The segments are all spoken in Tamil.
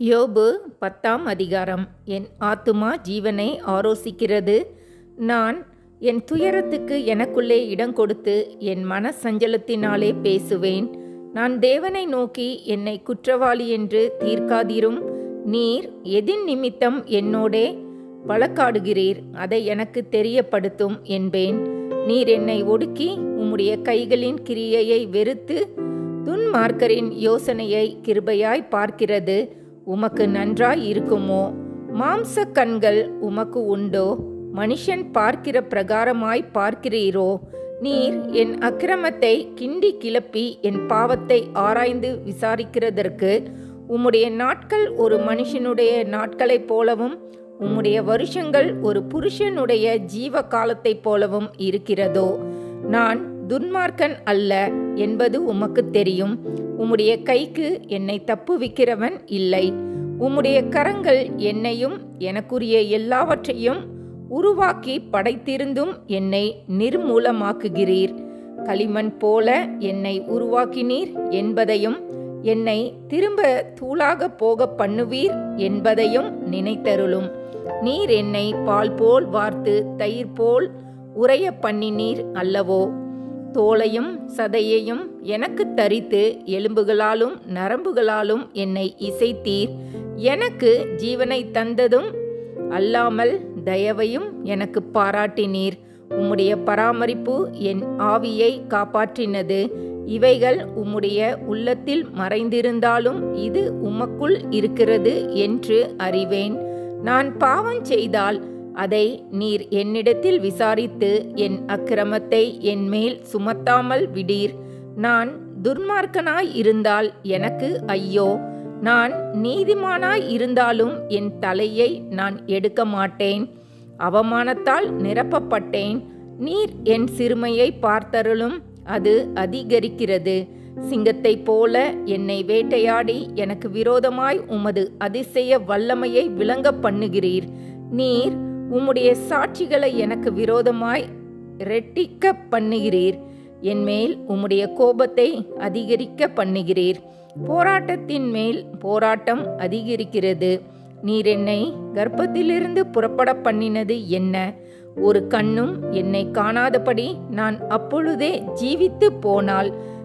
யோபு பத்தாம் அதிகாரம் என் ஆத்துமா ஜீவனை ஆரோசிக்கிறது நான் என் துயரத்துக்கு எனக்குள்ளே இடம் கொடுத்து என் மன சஞ்சலத்தினாலே பேசுவேன் நான் தேவனை நோக்கி என்னை குற்றவாளி என்று தீர்க்காதிரும் நீர் எதின் நிமித்தம் என்னோடே வழக்காடுகிறீர் அதை எனக்கு தெரியப்படுத்தும் என்பேன் நீர் என்னை ஒடுக்கி உம்முடைய கைகளின் கிரியையை வெறுத்து துன்மார்க்கரின் யோசனையை கிருபையாய் பார்க்கிறது உமக்கு நன்றாய் இருக்குமோ மாம்ச கண்கள் உமக்கு உண்டோ மனுஷன் பார்க்கிற பிரகாரமாய் பார்க்கிறீரோ நீர் என் அக்கிரமத்தை கிண்டி கிளப்பி என் பாவத்தை ஆராய்ந்து விசாரிக்கிறதற்கு உம்முடைய நாட்கள் ஒரு மனுஷனுடைய நாட்களைப் போலவும் உம்முடைய வருஷங்கள் ஒரு புருஷனுடைய ஜீவ காலத்தைப் போலவும் இருக்கிறதோ நான் துன்மார்க்கன் அல்ல என்பது உமக்கு தெரியும் உம்முடைய கைக்கு என்னை தப்புவிக்கிறவன் இல்லை உம்முடைய கரங்கள் என்னையும் எனக்குரிய எல்லாவற்றையும் உருவாக்கி படைத்திருந்தும் என்னை நிர்மூலமாக்குகிறீர் களிமண் போல என்னை உருவாக்கினீர் என்பதையும் என்னை திரும்ப தூளாக போக பண்ணுவீர் என்பதையும் நினைத்தருளும் நீர் என்னை பால் போல் வார்த்து தயிர் போல் உறைய பண்ணினீர் அல்லவோ தோலையும் சதையையும் எனக்கு தரித்து எலும்புகளாலும் நரம்புகளாலும் என்னை இசைத்தீர் எனக்கு ஜீவனை தந்ததும் அல்லாமல் தயவையும் எனக்கு பாராட்டினீர் உம்முடைய பராமரிப்பு என் ஆவியை காப்பாற்றினது இவைகள் உம்முடைய உள்ளத்தில் மறைந்திருந்தாலும் இது உமக்குள் இருக்கிறது என்று அறிவேன் நான் பாவம் செய்தால் அதை நீர் என்னிடத்தில் விசாரித்து என் அக்கிரமத்தை என் மேல் சுமத்தாமல் விடீர் நான் துர்மார்க்கனாய் இருந்தால் எனக்கு ஐயோ நான் நீதிமானாய் இருந்தாலும் என் தலையை நான் எடுக்க மாட்டேன் அவமானத்தால் நிரப்பப்பட்டேன் நீர் என் சிறுமையை பார்த்தருளும் அது அதிகரிக்கிறது சிங்கத்தைப் போல என்னை வேட்டையாடி எனக்கு விரோதமாய் உமது அதிசய வல்லமையை விளங்க பண்ணுகிறீர் நீர் உம்முடைய சாட்சிகளை எனக்கு விரோதமாய் ரெட்டிக்க பண்ணுகிறீர் என்மேல் உம்முடைய கோபத்தை அதிகரிக்க பண்ணுகிறீர் போராட்டத்தின் மேல் போராட்டம் அதிகரிக்கிறது நீர் என்னை கர்ப்பத்திலிருந்து புறப்பட பண்ணினது என்ன ஒரு கண்ணும் என்னை காணாதபடி நான் அப்பொழுதே ஜீவித்து போனால்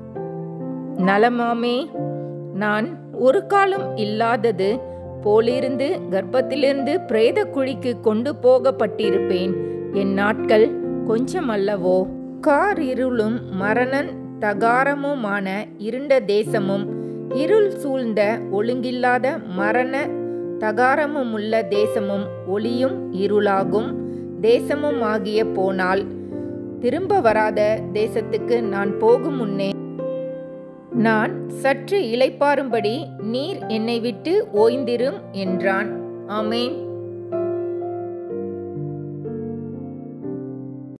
நலமாமே நான் ஒரு காலம் இல்லாதது போலிருந்து கர்ப்பத்திலிருந்து பிரேத குழிக்கு கொண்டு போகப்பட்டிருப்பேன் என் நாட்கள் கொஞ்சம் அல்லவோ கார் இருளும் மரணன் தகாரமுமான இருண்ட தேசமும் இருள் சூழ்ந்த ஒழுங்கில்லாத மரண தகாரமுமுள்ள தேசமும் ஒளியும் இருளாகும் தேசமும் ஆகிய போனால் திரும்ப வராத தேசத்துக்கு நான் போகும் முன்னே நான் சற்று இளைப்பாறும்படி நீர் என்னை விட்டு ஓய்ந்திரும் என்றான் ஆமேன்